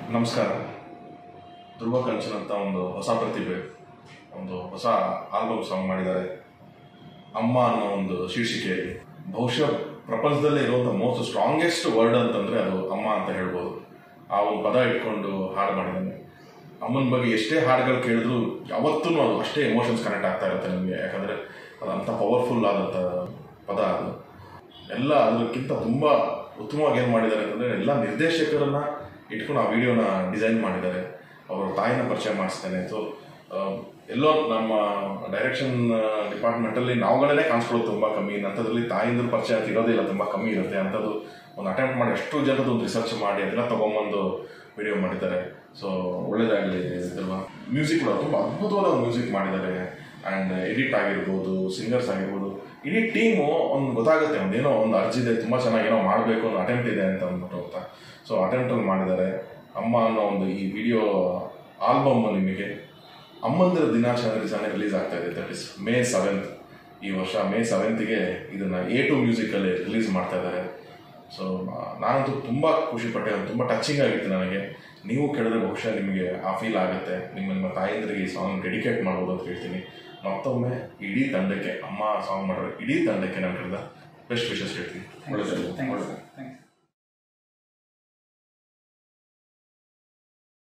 ನಮಸ್ಕಾರ ಧ್ರುವ ಕಂಚನ್ ಅಂತ ಒಂದು ಹೊಸ ಪ್ರತಿಭೆ ಒಂದು ಹೊಸ ಆಲ್ಬಮ್ ಸಾಂಗ್ ಮಾಡಿದ್ದಾರೆ ಅಮ್ಮ ಅನ್ನೋ ಒಂದು ಶೀರ್ಷಿಕೆಯಲ್ಲಿ ಬಹುಶಃ ಪ್ರಪಂಚದಲ್ಲೇ ಇರುವಂಥ ಮೋಸ್ಟ್ ಸ್ಟ್ರಾಂಗೆಸ್ಟ್ ವರ್ಡ್ ಅಂತಂದರೆ ಅದು ಅಮ್ಮ ಅಂತ ಹೇಳ್ಬೋದು ಆ ಒಂದು ಪದ ಇಟ್ಕೊಂಡು ಹಾಡು ಮಾಡಿದ್ದಾನೆ ಅಮ್ಮನ ಬಗ್ಗೆ ಎಷ್ಟೇ ಹಾಡುಗಳು ಕೇಳಿದ್ರು ಯಾವತ್ತೂ ಅದು ಅಷ್ಟೇ ಎಮೋಷನ್ಸ್ ಕನೆಕ್ಟ್ ಆಗ್ತಾ ಇರುತ್ತೆ ನಮಗೆ ಯಾಕಂದರೆ ಅದು ಅಂಥ ಪವರ್ಫುಲ್ ಆದಂಥ ಪದ ಅದು ಎಲ್ಲ ಅದಕ್ಕಿಂತ ತುಂಬ ಉತ್ತಮವಾಗಿ ಏನು ಮಾಡಿದ್ದಾರೆ ಅಂತಂದರೆ ಎಲ್ಲ ನಿರ್ದೇಶಕರನ್ನ ಇಟ್ಕೊಂಡು ಆ ವಿಡಿಯೋನ ಡಿಸೈನ್ ಮಾಡಿದ್ದಾರೆ ಅವರ ತಾಯಿನ ಪರಿಚಯ ಮಾಡಿಸ್ತಾನೆ ಸೊ ಎಲ್ಲೋ ನಮ್ಮ ಡೈರೆಕ್ಷನ್ ಡಿಪಾರ್ಟ್ಮೆಂಟಲ್ಲಿ ನಾವುಗಳೇ ಕಾಣಿಸ್ಕೊಳ್ಳೋದು ತುಂಬ ಕಮ್ಮಿ ಅಂಥದ್ರಲ್ಲಿ ತಾಯಿಂದ್ರ ಪರಿಚಯ ಅಂತ ಇರೋದೇ ಇಲ್ಲ ತುಂಬ ಕಮ್ಮಿ ಇರುತ್ತೆ ಅಂಥದ್ದು ಒಂದು ಅಟೆಂಪ್ಟ್ ಮಾಡಿ ಅಷ್ಟು ಜನರದ್ದು ಒಂದು ರಿಸರ್ಚ್ ಮಾಡಿ ಅದೆಲ್ಲ ತೊಗೊಂಬಂದು ವಿಡಿಯೋ ಮಾಡಿದ್ದಾರೆ ಸೊ ಒಳ್ಳೇದಾಗಲಿ ಅಲ್ವಾ ಮ್ಯೂಸಿಕ್ ಕೂಡ ತುಂಬ ಅದ್ಭುತವಾದ ಒಂದು ಮ್ಯೂಸಿಕ್ ಮಾಡಿದ್ದಾರೆ ಆ್ಯಂಡ್ ಎಡಿಟ್ ಆಗಿರ್ಬೋದು ಸಿಂಗರ್ಸ್ ಆಗಿರ್ಬೋದು ಇಡೀ ಟೀಮು ಒಂದು ಗೊತ್ತಾಗುತ್ತೆ ಒಂದು ಏನೋ ಒಂದು ಅರ್ಜಿದೆ ತುಂಬ ಚೆನ್ನಾಗಿ ಏನೋ ಮಾಡಬೇಕು ಅನ್ನೋ ಅಟೆಂಪ್ಟ್ ಇದೆ ಅಂತ ಅಂದ್ಬಿಟ್ಟು ಅಂತ ಸೊ ಅಟೆಂಪ್ಟಲ್ಲಿ ಮಾಡಿದ್ದಾರೆ ಅಮ್ಮ ಅನ್ನೋ ಒಂದು ಈ ವಿಡಿಯೋ ಆಲ್ಬಮ್ ನಿಮಗೆ ಅಮ್ಮಂದಿರ ದಿನಾಚರಣೆ ದಿವಸನೇ ರಿಲೀಸ್ ಆಗ್ತಾ ಇದೆ ದಟ್ ಇಸ್ ಮೇ ಸೆವೆಂತ್ ಈ ವರ್ಷ ಮೇ ಸೆವೆಂತ್ಗೆ ಇದನ್ನು ಎ ಟು ಮ್ಯೂಸಿಕಲ್ಲಿ ರಿಲೀಸ್ ಮಾಡ್ತಾ ಇದ್ದಾರೆ ಸೊ ನಾನಂತೂ ತುಂಬ ಖುಷಿಪಟ್ಟೆ ಅದು ತುಂಬ ಟಚಿಂಗ್ ಆಗಿತ್ತು ನನಗೆ ನೀವು ಕೇಳಿದ್ರೆ ಬಹುಶಃ ನಿಮಗೆ ಆ ಫೀಲ್ ಆಗುತ್ತೆ ನಿಮ್ಮ ನಿಮ್ಮ ತಾಯಂದ್ರಿಗೆ ಈ ಸಾಂಗ್ ಡೆಡಿಕೇಟ್ ಮಾಡ್ಬೋದು ಅಂತ ಹೇಳ್ತೀನಿ ಮತ್ತೊಮ್ಮೆ ಇಡೀ ತಂಡಕ್ಕೆ ಅಮ್ಮ ಸಾಂಗ್ ಮಾಡಿರೋ ಇಡೀ ತಂಡಕ್ಕೆ ನಾನು ಕರೆದ ಬೆಸ್ಟ್ ವಿಶಸ್ ಹೇಳ್ತೀನಿ ಒಳ್ಳೆಯದು ಥ್ಯಾಂಕ್ ಯು ಒಳ್ಳೆಯದು ಸರ್ ಥ್ಯಾಂಕ್ ಯು